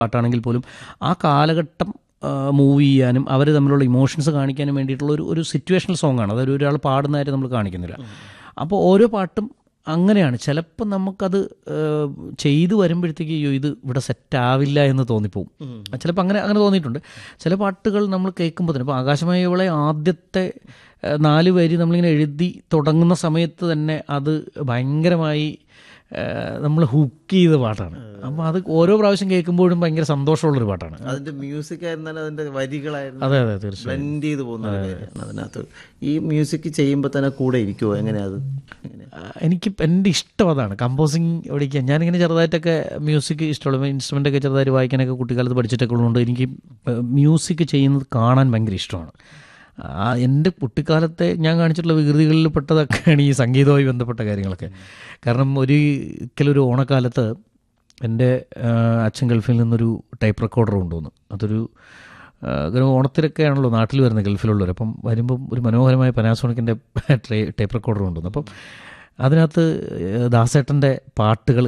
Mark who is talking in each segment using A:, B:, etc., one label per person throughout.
A: പാട്ടാണെങ്കിൽ പോലും ആ കാലഘട്ടം മൂവ് ചെയ്യാനും അവർ തമ്മിലുള്ള ഇമോഷൻസ് കാണിക്കാനും വേണ്ടിയിട്ടുള്ള ഒരു ഒരു സിറ്റുവേഷണൽ സോങ് ആണ് അതൊരു ഒരാൾ പാടുന്നതായിട്ട് നമ്മൾ കാണിക്കുന്നില്ല അപ്പോൾ ഓരോ പാട്ടും അങ്ങനെയാണ് ചിലപ്പോൾ നമുക്കത് ഏഹ്, ചെയ്തു വരുമ്പോഴത്തേക്ക് അയ്യോ ഇത് ഇവിടെ സെറ്റ് ആവില്ല എന്ന് തോന്നിപ്പോവും ചിലപ്പോൾ അങ്ങനെ അങ്ങനെ തോന്നിയിട്ടുണ്ട് ചില പാട്ടുകൾ നമ്മൾ കേൾക്കുമ്പോൾ തന്നെ ഇപ്പോൾ ആകാശമയവളെ ആദ്യത്തെ ഏഹ്, നാല് വരി നമ്മളിങ്ങനെ എഴുതി തുടങ്ങുന്ന സമയത്ത് തന്നെ അത് ഭയങ്കരമായി നമ്മൾ ഹുക്ക് ചെയ്ത പാട്ടാണ് അപ്പോൾ അത് ഓരോ പ്രാവശ്യം കേൾക്കുമ്പോഴും ഭയങ്കര സന്തോഷമുള്ളൊരു പാട്ടാണ്
B: അതിന്റെ മ്യൂസിക് ആയിരുന്നാലും അതിന്റെ വരികളായിരുന്നു
A: അതെ അതെ തീർച്ചയായും
B: ബ്ലെൻഡ് ചെയ്ത് പോകുന്ന ഒരു കാര്യമാണ് അതിനകത്ത് ഈ മ്യൂസിക് ചെയ്യുമ്പോൾ തന്നെ കൂടെ ഇരിക്കുമോ എങ്ങനെയാ അത് എങ്ങനെ
A: ആ, എനിക്ക് എൻ്റെ ഇഷ്ടം അതാണ് കമ്പോസിങ് പഠിക്കാൻ ഞാനിങ്ങനെ ചെറുതായിട്ടൊക്കെ മ്യൂസിക് ഇഷ്ടമുള്ള ഇൻസ്ട്രുമെൻ്റ് ഒക്കെ ചെറുതായിട്ട് വായിക്കാനൊക്കെ കുട്ടിക്കാലത്ത് പഠിച്ചിട്ടൊക്കെ ഉള്ളതുകൊണ്ട് എനിക്ക് മ്യൂസിക് ചെയ്യുന്നത് കാണാൻ ഭയങ്കര ഇഷ്ടമാണ് ആ, എൻ്റെ കുട്ടിക്കാലത്തെ ഞാൻ കാണിച്ചിട്ടുള്ള വികൃതികളിൽ പെട്ടതൊക്കെയാണ് ഈ സംഗീതവുമായി ബന്ധപ്പെട്ട കാര്യങ്ങളൊക്കെ കാരണം ഒരിക്കലൊരു ഓണക്കാലത്ത് എൻ്റെ ആ, അച്ഛൻ ഗൾഫിൽ നിന്നൊരു ടൈപ്പ് റെക്കോർഡർ കൊണ്ടുവന്നു അതൊരു ആ, ഇങ്ങനെ ഓണത്തിലൊക്കെ ആണല്ലോ നാട്ടിൽ വരുന്ന ഗൾഫിലുള്ളവർ അപ്പം വരുമ്പം ഒരു മനോഹരമായ പനാസോണിക്കിൻ്റെ ടൈപ്പ് റെക്കോർഡർ കൊണ്ടുവന്നു അപ്പം അതിനകത്ത് ദാസേട്ടൻ്റെ പാട്ടുകൾ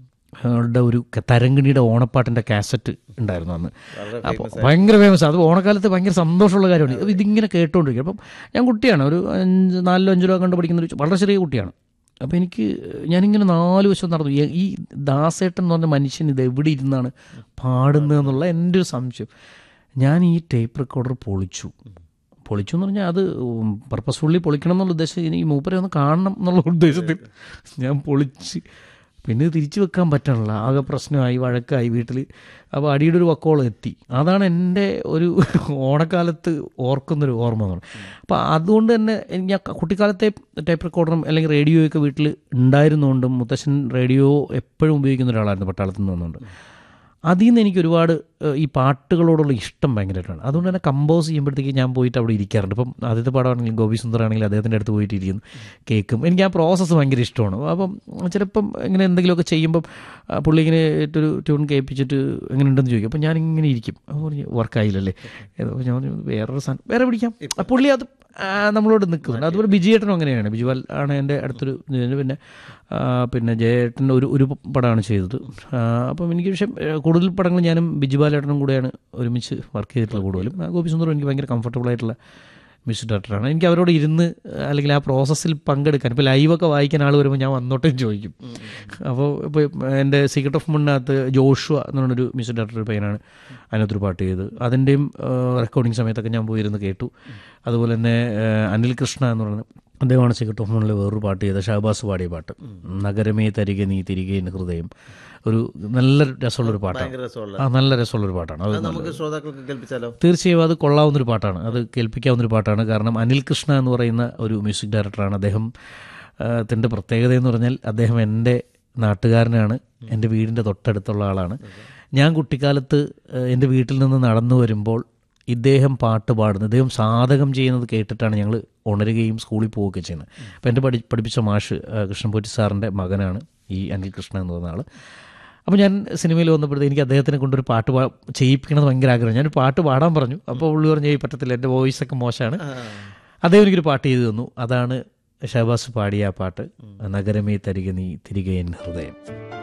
A: ടെ ഒരു ക- തരങ്കിണിയുടെ ഓണപ്പാട്ടിൻ്റെ കാസറ്റ് ഉണ്ടായിരുന്നു അന്ന് അപ്പോൾ ഭയങ്കര ഫേമസ് അത് ഓണക്കാലത്ത് ഭയങ്കര സന്തോഷമുള്ള കാര്യമാണ് അപ്പോൾ ഇതിങ്ങനെ കേട്ടുകൊണ്ടിരിക്കും അപ്പം ഞാൻ കുട്ടിയാണ് ഒരു അഞ്ച് നാലിലോ അഞ്ചിലോ കണ്ട് പഠിക്കുന്ന ഒരു വളരെ ചെറിയ കുട്ടിയാണ് അപ്പോൾ എനിക്ക് ഞാനിങ്ങനെ നാല് വശം നടന്നു ഈ- ഈ ദാസേട്ടൻ എന്ന് പറഞ്ഞ മനുഷ്യൻ ഇത് എവിടെ ഇരുന്നാണ് പാടുന്നതെന്നുള്ള എൻ്റെ ഒരു സംശയം ഞാൻ ഈ ടേപ്പ് റെക്കോർഡർ പൊളിച്ചു പൊളിച്ചു എന്ന് പറഞ്ഞാൽ അത് പർപ്പസ്ഫുള്ളി പൊളിക്കണം എന്നുള്ള ഉദ്ദേശം ഈ മൂപ്പരെ ഒന്ന് കാണണം എന്നുള്ള ഉദ്ദേശത്തിൽ ഞാൻ പൊളിച്ച് പിന്നെ ഇത് തിരിച്ചു വെക്കാൻ പറ്റണില്ല ആകെ പ്രശ്നമായി വഴക്കായി വീട്ടിൽ അപ്പോൾ അടിയുടെ ഒരു വക്കോളം എത്തി അതാണ് എൻ്റെ ഒരു ഓണക്കാലത്ത് ഓർക്കുന്നൊരു ഓർമ്മ എന്ന് പറയുന്നത് അപ്പോൾ അതുകൊണ്ട് തന്നെ എനിക്ക് ഞാൻ കുട്ടിക്കാലത്തെ ടൈപ്പ് റെക്കോർഡറും അല്ലെങ്കിൽ റേഡിയോയൊക്കെ വീട്ടിൽ ഉണ്ടായിരുന്നുകൊണ്ടും മുത്തശ്ശൻ റേഡിയോ എപ്പോഴും ഉപയോഗിക്കുന്ന ഒരാളായിരുന്നു പട്ടാളത്തിൽ നിന്ന് വന്നുകൊണ്ട് അതിൽ നിന്ന് എനിക്ക് ഒരുപാട് ഏഹ്, ഈ പാട്ടുകളോടുള്ള ഇഷ്ടം ഭയങ്കരമായിട്ടാണ് അതുകൊണ്ട് തന്നെ കമ്പോസ് ചെയ്യുമ്പോഴത്തേക്ക് ഞാൻ പോയിട്ട് അവിടെ ഇരിക്കാറുണ്ട് ഇപ്പം ആദ്യത്തെ പാടാണെങ്കിലും ഗോപി സുന്ദർ ആണെങ്കിലും അദ്ദേഹത്തിൻ്റെ അടുത്ത് പോയിട്ട് ഇരിക്കുന്നു കേൾക്കും എനിക്ക് ആ പ്രോസസ്സ് ഭയങ്കര ഇഷ്ടമാണ് അപ്പം ചിലപ്പം ഇങ്ങനെ എന്തെങ്കിലുമൊക്കെ ചെയ്യുമ്പം ആ, പുള്ളി ഇങ്ങനെ ഒരു ട്യൂൺ കേൾപ്പിച്ചിട്ട് എങ്ങനെ ഉണ്ടെന്ന് ചോദിക്കും അപ്പം ഞാനിങ്ങനെ ഇരിക്കും അപ്പോൾ പറഞ്ഞു വർക്കായില്ലല്ലേ അപ്പോൾ ഞാൻ പറഞ്ഞു വേറൊരു സാധനം വേറെ പിടിക്കാം ആ, പുള്ളി അത് ആ, നമ്മളോട് നിൽക്കുന്നുണ്ട് അതുപോലെ ബിജിയേട്ടനും അങ്ങനെയാണ് ബിജുവാൽ ആണ് എൻ്റെ അടുത്തൊരു ഇത്. പിന്നെ ആ, പിന്നെ ജയേട്ടൻ ഒരു ഒരു പടമാണ് ചെയ്തത് ആ, അപ്പം എനിക്ക് പക്ഷേ ഏ, കൂടുതൽ പടങ്ങൾ ഞാനും ബിജുബാലേട്ടനും കൂടെയാണ് ഒരുമിച്ച് വർക്ക് ചെയ്തിട്ടുള്ളത് കൂടുതലും ആ, ഗോപി സുന്ദറും എനിക്ക് ഭയങ്കര കംഫർട്ടബിൾ ആയിട്ടുള്ള മ്യൂസിക് ഡയറക്ടറാണ് എനിക്ക് അവരോട് ഇരുന്ന് അല്ലെങ്കിൽ ആ പ്രോസസ്സിൽ പങ്കെടുക്കാൻ ഇപ്പോൾ ലൈവൊക്കെ വായിക്കാൻ ആൾ വരുമ്പോൾ ഞാൻ വന്നോട്ടേ ചോദിക്കും അപ്പോൾ ഇപ്പോൾ എൻ്റെ സീക്രട്ട് ഓഫ് മുന്നകത്ത് ജോഷുവ എന്ന് പറഞ്ഞൊരു മ്യൂസിക് ഡയറക്ടർ ഒരു പയ്യനാണ് അതിനകത്തൊരു പാട്ട് ചെയ്ത് അതിൻ്റെയും റെക്കോർഡിങ് സമയത്തൊക്കെ ഞാൻ പോയിരുന്ന് കേട്ടു അതുപോലെ തന്നെ ആ, അനിൽ കൃഷ്ണ എന്ന് പറയുന്നത് അദ്ദേഹമാണ് സീക്രട്ട് ഓഫ് മുന്നിൽ വേറൊരു പാട്ട് ചെയ്ത ഷഹബാസ് പാടിയ പാട്ട് നഗരമേ തരികെ നീ തിരികെ എൻ്റെ ഹൃദയം ഒരു നല്ല രസമുള്ളൊരു പാട്ടാണ്
B: ഭയങ്കര രസമുള്ള
A: ആ നല്ല രസമുള്ളൊരു പാട്ടാണ് അത്
B: അത് നമുക്ക് ശ്രോതാക്കൾക്ക് കേൾപ്പിച്ചാലോ
A: തീർച്ചയായും അത് കൊള്ളാവുന്നൊരു പാട്ടാണ് അത് കേൾപ്പിക്കാവുന്നൊരു പാട്ടാണ് കാരണം അനിൽ കൃഷ്ണ എന്ന് പറയുന്ന ഒരു മ്യൂസിക് ഡയറക്ടറാണ് അദ്ദേഹം ത്തിൻ്റെ പ്രത്യേകത എന്ന് പറഞ്ഞാൽ അദ്ദേഹം എൻ്റെ നാട്ടുകാരനാണ് എൻ്റെ വീടിൻ്റെ തൊട്ടടുത്തുള്ള ആളാണ് ഞാൻ കുട്ടിക്കാലത്ത് ആ, എൻ്റെ വീട്ടിൽ നിന്ന് നടന്നു വരുമ്പോൾ ഇദ്ദേഹം പാട്ട് പാടുന്നത് ഇദ്ദേഹം സാധകം ചെയ്യുന്നത് കേട്ടിട്ടാണ് ഞങ്ങൾ ഉണരുകയും സ്കൂളിൽ പോവുകയൊക്കെ ചെയ്യുന്നത് അപ്പോൾ എൻ്റെ പഠി പഠിപ്പിച്ച മാഷ് ആ, കൃഷ്ണൻപോറ്റി സാറിൻ്റെ മകനാണ് ഈ അനിൽ കൃഷ്ണ എന്ന് പറയുന്ന ആൾ അപ്പോൾ ഞാൻ സിനിമയിൽ വന്നപ്പോഴത്തേക്ക് എനിക്ക് അദ്ദേഹത്തിനെ കൊണ്ടൊരു പാട്ട് പാ ചെയ്യിപ്പിക്കണമെന്ന് ഭയങ്കര ആഗ്രഹം ഞാൻ പാട്ട് പാടാൻ പറഞ്ഞു അപ്പോൾ പുള്ളി പറഞ്ഞു "ഏയ് പറ്റത്തില്ല എൻ്റെ വോയിസൊക്കെ മോശമാണ് അദ്ദേഹം എനിക്കൊരു പാട്ട് ചെയ്തു തന്നു അതാണ് ഷഹബാസ് പാടിയ ആ പാട്ട് നഗരമേ തരിക നീ തിരികെ എൻ ഹൃദയം